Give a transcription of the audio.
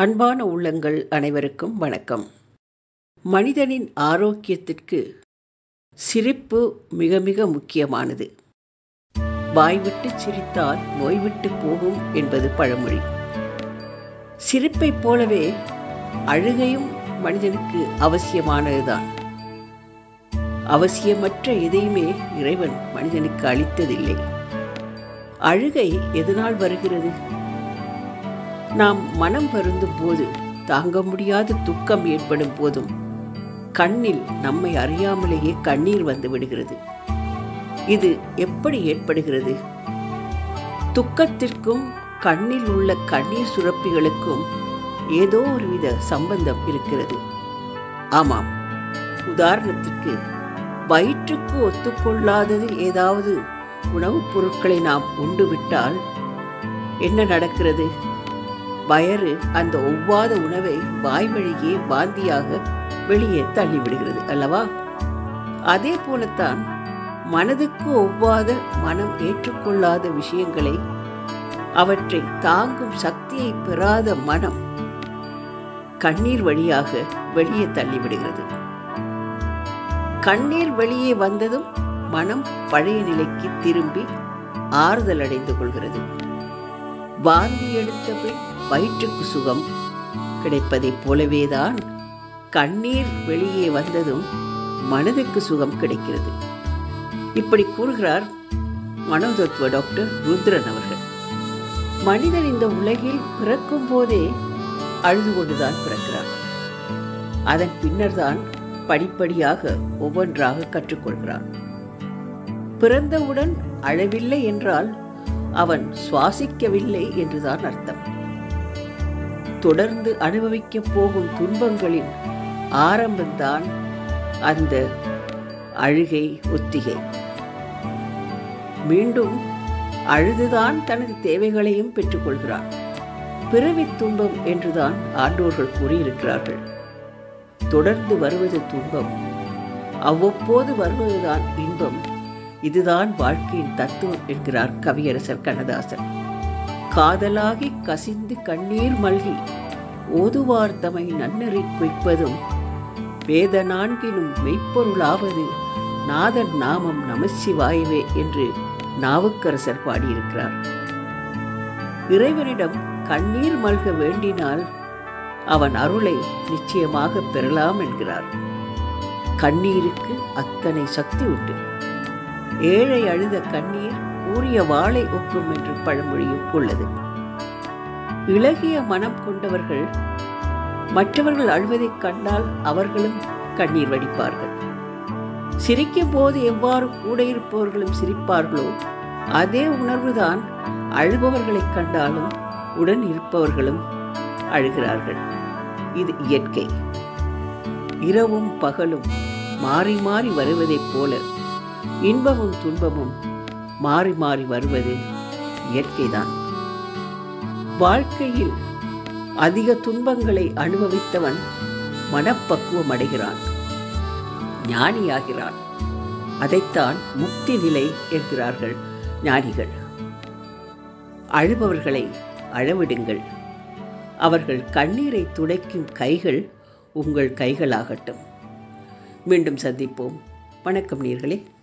அன்பான உள்ளங்கள் அனைவருக்கும் வணக்கம் மனிதனின் ஆரோக்கியத்திற்கு சிரிப்பு மிக மிக முக்கியமானது வாய்விட்டு சிரித்தால் நோய்விட்டு போகும் என்பது பழமொழி சிரிப்பைப் போலவே அழுகையும் மனிதனுக்கு அவசியமானதுதான் அவசியமற்ற எதையுமே இறைவன் மனிதனுக்கு அளித்ததில்லை அழுகை எதனால் வருகிறது நாம் மனம் வருந்தும் போது தாங்க முடியாத துக்கம் ஏற்படும் போதும் கண்ணில் நம்மை அறியாமலேயே கண்ணீர் வந்து விடுகிறது இது எப்படி ஏற்படுகிறது துக்கத்திற்கும் கண்ணில் உள்ள கண்ணீர் சுரப்பிகளுக்கும் ஏதோ ஒருவித சம்பந்தம் இருக்கிறது ஆமாம் உதாரணத்திற்கு வயிற்றுக்கு ஒத்துக்கொள்ளாதது ஏதாவது உணவுப் பொருட்களை நாம் உண்டு விட்டால் என்ன நடக்கிறது வயறு அந்த ஒவ்வாத உணவை வாய் வழியே வாந்தியாக வெளியே தள்ளிவிடுகிறது அல்லவா அதே போலத்தான் மனதுக்கு ஒவ்வாத மனம் ஏற்றுக்கொள்ளாத விஷயங்களை அவற்றை தாங்கும் சக்தியை பெறாத மனம் கண்ணீர் வழியாக வெளியே தள்ளிவிடுகிறது கண்ணீர் வெளியே வந்ததும் மனம் பழைய நிலைக்கு திரும்பி ஆறுதல் அடைந்து கொள்கிறது வாந்தி எடுத்த பின் வயிற்றுக்கு சுகம் கிடைப்பதைப் போலவேதான் கண்ணீர் வெளியே வந்ததும் மனதுக்கு சுகம் கிடைக்கிறது இப்படி கூறுகிறார் மனோதத்துவ டாக்டர் ருத்ரன் அவர்கள் மனிதன் இந்த உலகில் பிறக்கும் போதே அழுது கொண்டுதான் பிறக்கிறான் அதன் பின்னர் தான் படிப்படியாக ஒவ்வொன்றாக கற்றுக்கொள்கிறான் பிறந்தவுடன் அழவில்லை என்றால் அவன் சுவாசிக்கவில்லை என்றுதான் அர்த்தம் தொடர்ந்து அனுபவிக்கப் போகும் துன்பங்களின் ஆரம்பம்தான் அந்த அழுகை ஒத்திகை மீண்டும் அழுதுதான் தனது தேவைகளையும் பெற்றுக்கொள்கிறான் பிறவி துன்பம் என்றுதான் ஆண்டோர்கள் கூறியிருக்கிறார்கள் தொடர்ந்து வருவது துன்பம் அவ்வப்போது வருவதுதான் இன்பம் இதுதான் வாழ்க்கையின் தத்துவம் என்கிறார் கவியரசர் கண்ணதாசன் காதலாகி கசிந்து கண்ணீர் மல்கி ஓதுவார் தமை நன்னறி குய்ப்பதும் வேத நான்கினும் மெய்ப்பொருளாவது நாதன் நாமம் நமசிவாயவே என்று நாவுக்கரசர் பாடியிருக்கிறார் இறைவனிடம் கண்ணீர் மல்க வேண்டினால் அவன் அருளை நிச்சயமாக பெறலாம் என்கிறார் கண்ணீருக்கு அத்தனை சக்தி உண்டு ஏழை அழுத கண்ணீர் கூறிய வாளை ஒக்கும் என்று பழமொழியும் உள்ளது இளகிய மனம் கொண்டவர்கள் மற்றவர்கள் அழுவதைக் கண்டால் அவர்களும் கண்ணீர் வடிப்பார்கள் சிரிக்கும் போது எவ்வாறு கூட இருப்பவர்களும் சிரிப்பார்களோ அதே உணர்வுதான் அழுபவர்களைக் கண்டாலும் உடன் இருப்பவர்களும் அழுகிறார்கள் இது இயற்கை இரவும் பகலும் மாறி மாறி வருவதைப் போல இன்பமும் துன்பமும் மாறி மாறி வருவது இயற்கைதான் வாழ்க்கையில் அதிக துன்பங்களை அனுபவித்தவன் மனப்பக்குவம் அடைகிறான் ஞானியாகிறான் அதைத்தான் முக்தி நிலை என்கிறார்கள் ஞானிகள் அழுபவர்களை அழவிடுங்கள் அவர்கள் கண்ணீரை துடைக்கும் கைகள் உங்கள் கைகளாகட்டும் மீண்டும் சந்திப்போம் வணக்கம் நீர்களே